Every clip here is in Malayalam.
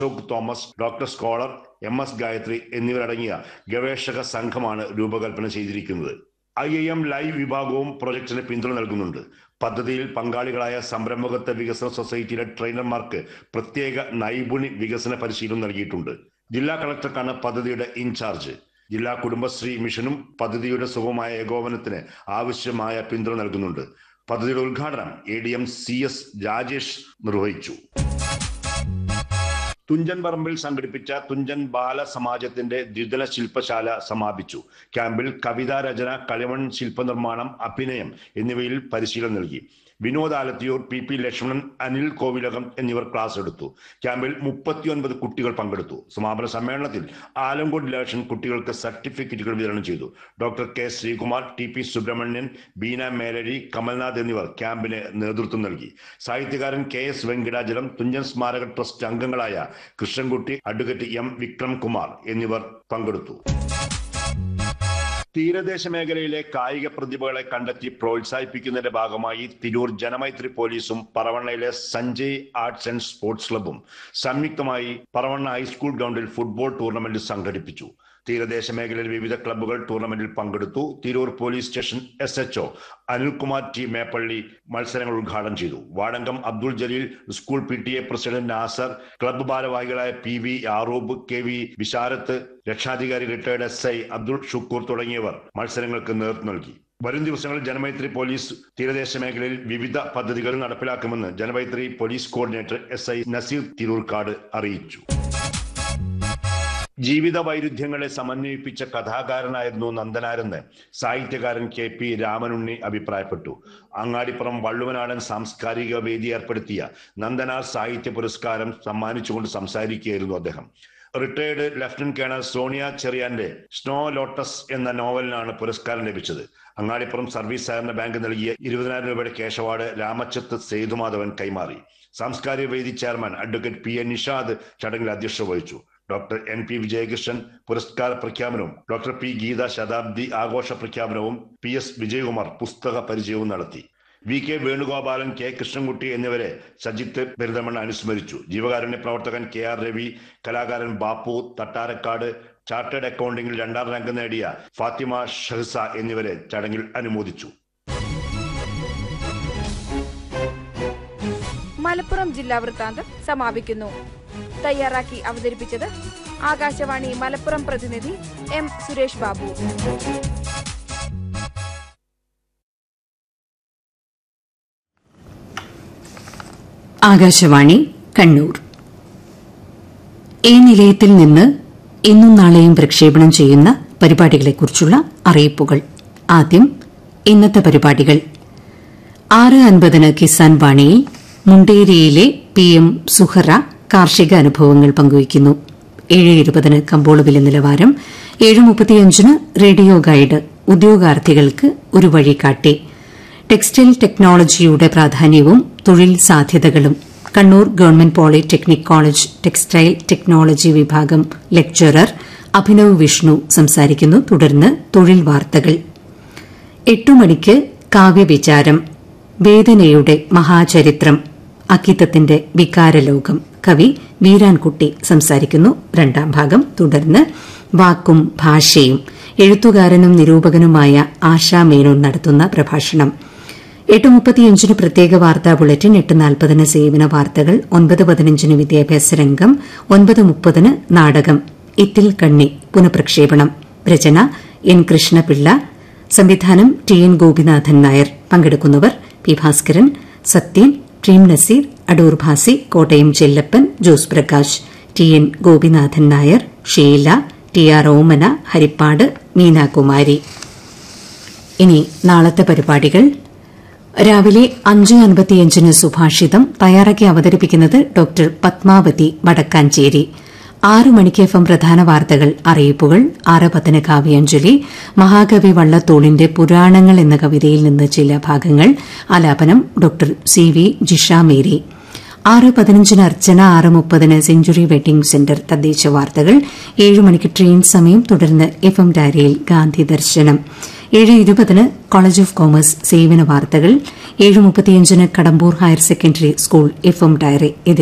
Ashok Thomas doctor scholar M S Gayathri എന്നിവരടങ്ങിയ ഗവേഷക സംഘമാണ് രൂപകൽപ്പന ചെയ്തിരിക്കുന്നത് ഐ ഐ എം ലൈവ് വിഭാഗവും പ്രൊജക്ടിന് പിന്തുണ നൽകുന്നുണ്ട് പദ്ധതിയിൽ പങ്കാളികളായ സംരംഭകത്വ വികസന സൊസൈറ്റിയിലെ ട്രെയിനർമാർക്ക് പ്രത്യേക നൈപുണി വികസന പരിശീലനം നൽകിയിട്ടുണ്ട് ജില്ലാ കളക്ടർക്കാണ് പദ്ധതിയുടെ ഇൻചാർജ് ജില്ലാ കുടുംബശ്രീ മിഷനും പദ്ധതിയുടെ സുഗമമായ ഏകോപനത്തിന് ആവശ്യമായ പിന്തുണ നൽകുന്നുണ്ട് പദ്ധതിയുടെ ഉദ്ഘാടനം A D M C S Rajesh നിർവഹിച്ചു തുഞ്ചൻ പറമ്പിൽ സംഘടിപ്പിച്ച തുഞ്ചൻ ബാല സമാജത്തിന്റെ ദ്വിതല ശില്പശാല സമാപിച്ചു ക്യാമ്പിൽ കവിതാ രചന കളിമൺ ശില്പനിർമ്മാണം അഭിനയം എന്നിവയിൽ പരിശീലനം നൽകി വിനോദ് ആലത്തിയൂർ പി പി ലക്ഷ്മണൻ അനിൽ കോവിലകം എന്നിവർ ക്ലാസ് എടുത്തു ക്യാമ്പിൽ മുപ്പത്തിയൊൻപത് കുട്ടികൾ പങ്കെടുത്തു സമാപന സമ്മേളനത്തിൽ ആലങ്കോട് ഇലക്ഷൻ കുട്ടികൾക്ക് സർട്ടിഫിക്കറ്റുകൾ വിതരണം ചെയ്തു doctor K Sreekumar T P Subramanian Beena Melari Kamalnath എന്നിവർ ക്യാമ്പിന് നേതൃത്വം നൽകി സാഹിത്യകാരൻ കെ എസ് വെങ്കിടാചലം തുഞ്ചൻ സ്മാരക ട്രസ്റ്റ് അംഗങ്ങളായ കൃഷ്ണൻകുട്ടി അഡ്വക്കേറ്റ് എം വിക്രം കുമാർ എന്നിവർ പങ്കെടുത്തു തീരദേശ മേഖലയിലെ കായിക പ്രതിഭകളെ കണ്ടെത്തി പ്രോത്സാഹിപ്പിക്കുന്നതിന്റെ ഭാഗമായി തിരൂർ ജനമൈത്രി പോലീസും പറവണ്ണയിലെ സഞ്ജയ് ആർട്സ് ആൻഡ് സ്പോർട്സ് ക്ലബും സംയുക്തമായി പറവണ്ണ ഹൈസ്കൂൾ ഗ്രൗണ്ടിൽ ഫുട്ബോൾ ടൂർണമെന്റ് സംഘടിപ്പിച്ചു തീരദേശ മേഖലയിൽ വിവിധ ക്ലബ്ബുകൾ ടൂർണമെന്റിൽ പങ്കെടുത്തു Tirur police station S HO Anilkumar T Meppally മത്സരങ്ങൾ ഉദ്ഘാടനം ചെയ്തു Vadankam Abdul Jaleel school P T A president Nasar club ഭാരവാഹികളായ P V Yaroob K V Visharath രക്ഷാധികാരി retired S I Abdul Shukoor തുടങ്ങിയവർ മത്സരങ്ങൾക്ക് നേതൃത്വം നൽകി വരും ദിവസങ്ങളിൽ ജനമൈത്രി പോലീസ് തീരദേശ മേഖലയിൽ വിവിധ പദ്ധതികൾ നടപ്പിലാക്കുമെന്ന് Janamaithri police coordinator S I Nazeer Tirurkkad അറിയിച്ചു ജീവിത വൈരുദ്ധ്യങ്ങളെ സമന്വയിപ്പിച്ച കഥാകാരനായിരുന്നു നന്ദനാരെന്ന് സാഹിത്യകാരൻ കെ പി രാമനുണ്ണി അഭിപ്രായപ്പെട്ടു അങ്ങാടിപ്പുറം വള്ളുവനാടൻ സാംസ്കാരിക വേദി ഏർപ്പെടുത്തിയ നന്ദനാർ സാഹിത്യ പുരസ്കാരം സമ്മാനിച്ചുകൊണ്ട് സംസാരിക്കുകയായിരുന്നു അദ്ദേഹം റിട്ടയർഡ് ലഫ്റ്റനന്റ് കേണൽ സോണിയ ചെറിയാന്റെ സ്നോ ലോട്ടസ് എന്ന നോവലിനാണ് പുരസ്കാരം ലഭിച്ചത് അങ്ങാടിപ്പുറം സർവീസ് സഹകരണ ബാങ്ക് നൽകിയ ഇരുപതിനായിരം രൂപയുടെ കേശ് അവാർഡ് രാമച്ചത്ത് സേതുമാധവൻ കൈമാറി സാംസ്കാരിക വേദി chairman advocate P A Nishad ചടങ്ങിൽ അധ്യക്ഷത വഹിച്ചു ഡോക്ടർ എൻ പി വിജയകൃഷ്ണൻ പുരസ്കാര പ്രഖ്യാപനവും ഡോക്ടർ പി ഗീത ശതാബ്ദി ആഘോഷ പ്രഖ്യാപനവും പി എസ് വിജയകുമാർ പുസ്തക പരിചയവും നടത്തി V K Venugopalan K Krishnankutty എന്നിവരെ സജിത്ത് പെരുന്തമണ്ണ അനുസ്മരിച്ചു ജീവകാരുണ്യ പ്രവർത്തകൻ കെ ആർ രവി കലാകാരൻ ബാപ്പു തട്ടാരക്കാട് ചാർട്ടേഡ് അക്കൗണ്ടിംഗിൽ രണ്ടാം റാങ്ക് നേടിയ ഫാത്തിമ ഷഹ്സ എന്നിവരെ ചടങ്ങിൽ അനുമോദിച്ചു മലപ്പുറം ജില്ലാ വൃത്താന്തം സമാപിക്കുന്നു തയ്യാറാക്കി അവതരിപ്പിച്ചത് ആകാശവാണി മലപ്പുറം പ്രതിനിധി എം സുരേഷ് ബാബു ആകാശവാണി കണ്ണൂർ ഈ നിലയത്തിൽ നിന്ന് ഇന്നും നാളെയും പ്രക്ഷേപണം ചെയ്യുന്ന പരിപാടികളെക്കുറിച്ചുള്ള അറിയിപ്പുകൾ ആദ്യം ഇന്നത്തെ പരിപാടികൾ ആറ് അൻപതിന് കിസാൻ വാണിയിൽ മുണ്ടേരിയിലെ പി എം സുഹറ കാർഷിക അനുഭവങ്ങൾ പങ്കുവയ്ക്കുന്നു ഏഴ് ഇരുപതിന് കമ്പോള വില നിലവാരം ഏഴ് മുപ്പത്തിയഞ്ചിന് റേഡിയോ ഗൈഡ് ഉദ്യോഗാർത്ഥികൾക്ക് ഒരു വഴികാട്ടി ടെക്സ്റ്റൈൽ ടെക്നോളജിയുടെ പ്രാധാന്യവും തൊഴിൽ സാധ്യതകളും Kannur government polytechnic college textile technology വിഭാഗം ലെക്ചറർ അഭിനവ് വിഷ്ണു സംസാരിക്കുന്നു തുടർന്ന് തൊഴിൽ വാർത്തകൾ എട്ടു മണിക്ക് കാവ്യവിചാരം വേദനയുടെ മഹാചരിത്രം അക്കിത്തത്തിന്റെ വികാരലോകം കവി വീരാൻകുട്ടി സംസാരിക്കുന്നു രണ്ടാം ഭാഗം തുടർന്ന് വാക്കും ഭാഷയും എഴുത്തുകാരനും നിരൂപകനുമായ ആശാ മേനോൻ നടത്തുന്ന പ്രഭാഷണം എട്ട് മുപ്പത്തിയഞ്ചിന് പ്രത്യേക വാർത്താ ബുള്ളറ്റിൻ എട്ട് നാൽപ്പതിന് സേവന വാർത്തകൾ ഒൻപത് പതിനഞ്ചിന് വിദ്യാഭ്യാസ രംഗം ഒൻപത് മുപ്പതിന് നാടകം ഇത്തിൽ കണ്ണി പുനഃപ്രക്ഷേപണം രചന എൻ കൃഷ്ണപിള്ള സംവിധാനം ടി എൻ ഗോപിനാഥൻ നായർ പങ്കെടുക്കുന്നവർ P Bhaskaran Sathyan Prem Nazir Adoor Bhasi Kottayam Chellappan Jose Prakash T N Gopinathan Nair Sheela T R Omana Harippad Meenakumari ഇനി നാളത്തെ പരിപാടികൾ രാവിലെ അഞ്ച് അൻപത്തിയഞ്ചിന് സുഭാഷിതം തയ്യാറാക്കി അവതരിപ്പിക്കുന്നത് ഡോക്ടർ പത്മാവതി വടക്കാഞ്ചേരി ആറ് മണിക്ക് എഫ് എം പ്രധാന വാർത്തകൾ അറിയിപ്പുകൾ ആറ് പത്തിന് കാവ്യാഞ്ജലി മഹാകവി വള്ളത്തോളിന്റെ പുരാണങ്ങൾ എന്ന കവിതയിൽ നിന്ന് ചില ഭാഗങ്ങൾ ആലാപനം doctor C V Jisha Mary ആറ് പതിനഞ്ചിന് അർച്ചന ആറ് മുപ്പതിന് സെഞ്ചുറി വെഡിംഗ് സെന്റർ തദ്ദേശ വാർത്തകൾ ഏഴ് മണിക്ക് ട്രെയിൻ സമയം തുടർന്ന് എഫ് എം ഡയറിയിൽ ഗാന്ധി ദർശനം ഏഴ് ഇരുപതിന് കോളേജ് ഓഫ് കോമേഴ്സ് സേവന വാർത്തകൾ ഏഴ് മുപ്പത്തിയഞ്ചിന് Kadambur higher secondary school F M diary ഇതിൽ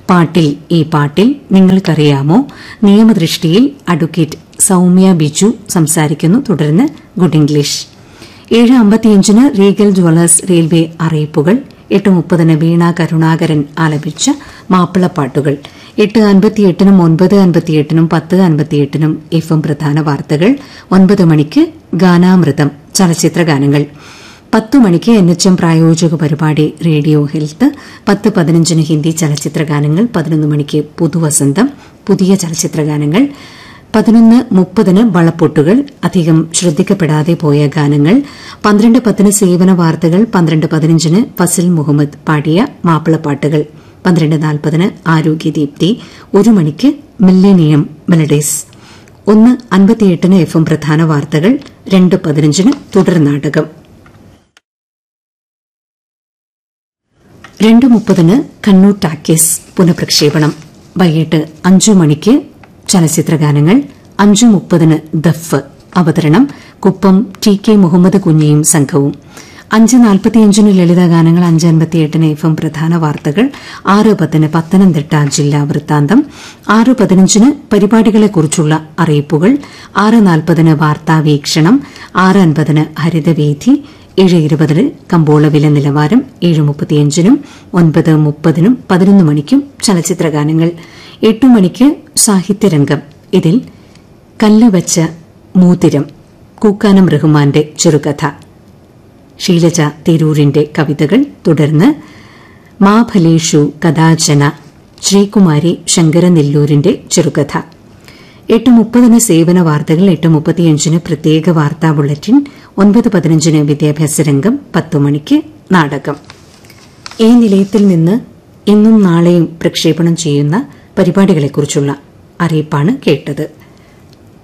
പാട്ടിൽ ഈ പാട്ടിൽ നിങ്ങൾക്കറിയാമോ നിയമദൃഷ്ടിയിൽ അഡ്വക്കേറ്റ് സൌമ്യ ബിജു സംസാരിക്കുന്നു തുടർന്ന് ഗുഡ് ഇംഗ്ലീഷ് ഏഴ് അമ്പത്തിയഞ്ചിന് റീഗൽ ജ്വല്ലേഴ്സ് റെയിൽവേ അറിയിപ്പുകൾ എട്ട് മുപ്പതിന് വീണ കരുണാകരൻ ആലപിച്ച മാപ്പിളപ്പാട്ടുകൾ എട്ട് അൻപത്തിയെട്ടിനും ഒൻപത് അൻപത്തിയെട്ടിനും പത്ത് അൻപത്തിയെട്ടിനും എഫ് എം പ്രധാന വാർത്തകൾ ഒൻപത് മണിക്ക് ഗാനാമൃതം ചലച്ചിത്ര ഗാനങ്ങൾ പത്തു മണിക്ക് എൻ എച്ച് എം പ്രായോജക പരിപാടി റേഡിയോ ഹെൽത്ത് പത്ത് പതിനഞ്ചിന് ഹിന്ദി ചലച്ചിത്ര ഗാനങ്ങൾ പതിനൊന്ന് മണിക്ക് പുതുവസന്തം പുതിയ ചലച്ചിത്ര ഗാനങ്ങൾ പതിനൊന്ന് മുപ്പതിന് വളപ്പൊട്ടുകൾ അധികം ശ്രദ്ധിക്കപ്പെടാതെ പോയ ഗാനങ്ങൾ പന്ത്രണ്ട് പത്തിന് സേവന വാർത്തകൾ പന്ത്രണ്ട് പതിനഞ്ചിന് ഫസിൽ മുഹമ്മദ് പാടിയ മാപ്പിളപ്പാട്ടുകൾ പന്ത്രണ്ട് നാൽപ്പതിന് ആരോഗ്യദീപ്തി ഒരു മണിക്ക് മില്ലേനിയം മെലഡീസ് ഒന്ന് അൻപത്തിയെട്ടിന് എഫ് എം പ്രധാന വാർത്തകൾ രണ്ട് പതിനഞ്ചിന് തുടർ നാടകം രണ്ട് മുപ്പതിന് കണ്ണൂർ ടാക്കീസ് പുനഃപ്രക്ഷേപണം വൈകിട്ട് അഞ്ചു മണിക്ക് ചലച്ചിത്ര ഗാനങ്ങൾ അഞ്ചു മുപ്പതിന് ദഫ് അവതരണം കുപ്പം ടി കെ മുഹമ്മദ് കുഞ്ഞിയും സംഘവും അഞ്ച് നാൽപ്പത്തിയഞ്ചിന് ലളിത ഗാനങ്ങൾ അഞ്ച് അൻപത്തിയെട്ടിന് എഫ് എം പ്രധാന വാർത്തകൾ ആറ് പത്തിന് പത്തനംതിട്ട ജില്ലാ വൃത്താന്തം ആറ് പതിനഞ്ചിന് പരിപാടികളെക്കുറിച്ചുള്ള അറിയിപ്പുകൾ ആറ് നാൽപ്പതിന് വാർത്താ വീക്ഷണം ആറ് അൻപതിന് ഹരിതവേദി ഏഴ് ഇരുപതിന് കമ്പോള വില നിലവാരം ഏഴ് മുപ്പത്തിയഞ്ചിനും ഒൻപത് മുപ്പതിനും പതിനൊന്ന് മണിക്കും ചലച്ചിത്ര ഗാനങ്ങൾ എട്ടു മണിക്ക് സാഹിത്യരംഗം ഇതിൽ കല്ല് വച്ച മൂതിരം കൂക്കാനം റഹ്മാന്റെ ചെറുകഥ ഷീലജ തിരൂരിന്റെ കവിതകൾ തുടർന്ന് മാഫലേഷു കഥാചന ശ്രീകുമാരി ശങ്കരനെല്ലൂരിന്റെ ചെറുകഥ എട്ട് മുപ്പതിന് സേവന വാർത്തകൾ എട്ട് മുപ്പത്തിയഞ്ചിന് പ്രത്യേക വാർത്താ ബുള്ളറ്റിൻ ഒൻപത് പതിനഞ്ചിന് വിദ്യാഭ്യാസ രംഗം പത്തു മണിക്ക് നാടകം ഈ നിലയത്തിൽ നിന്ന് ഇന്നും നാളെയും പ്രക്ഷേപണം ചെയ്യുന്ന പരിപാടികളെക്കുറിച്ചുള്ള അറിയിപ്പാണ് കേട്ടത്